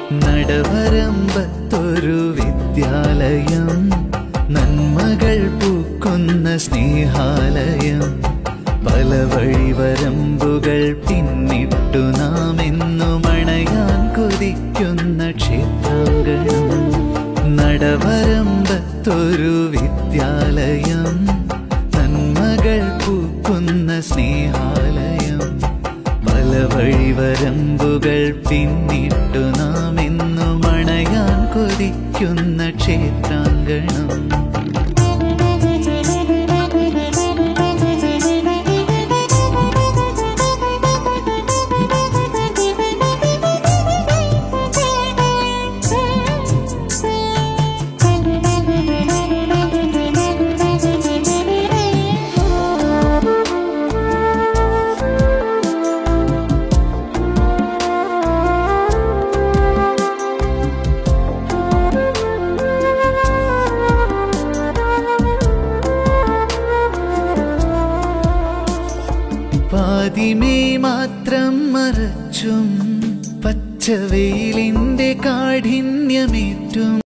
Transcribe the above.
നടവരമ്പത്തൊരു വിദ്യാലയം നന്മകൾ പൂക്കുന്ന സ്നേഹാലയം പല വഴിവരമ്പുകൾ പിന്നിട്ടു നാം എന്നും അണയാൻ കൊതിക്കുന്ന ക്ഷേത്രാങ്കണം നടവരമ്പത്തൊരു വിദ്യാലയം നന്മകൾ പൂക്കുന്ന സ്നേഹാലയം പല വഴിവരമ്പുകൾ പിന്നിട്ടു നാം എന്നും അണയാൻ കൊതിക്കുന്ന ക്ഷേത്രാങ്കണം പാതിമേ മാത്രം മറച്ചും പച്ചവെയിലിന്റെ കാഠിന്യമേറ്റും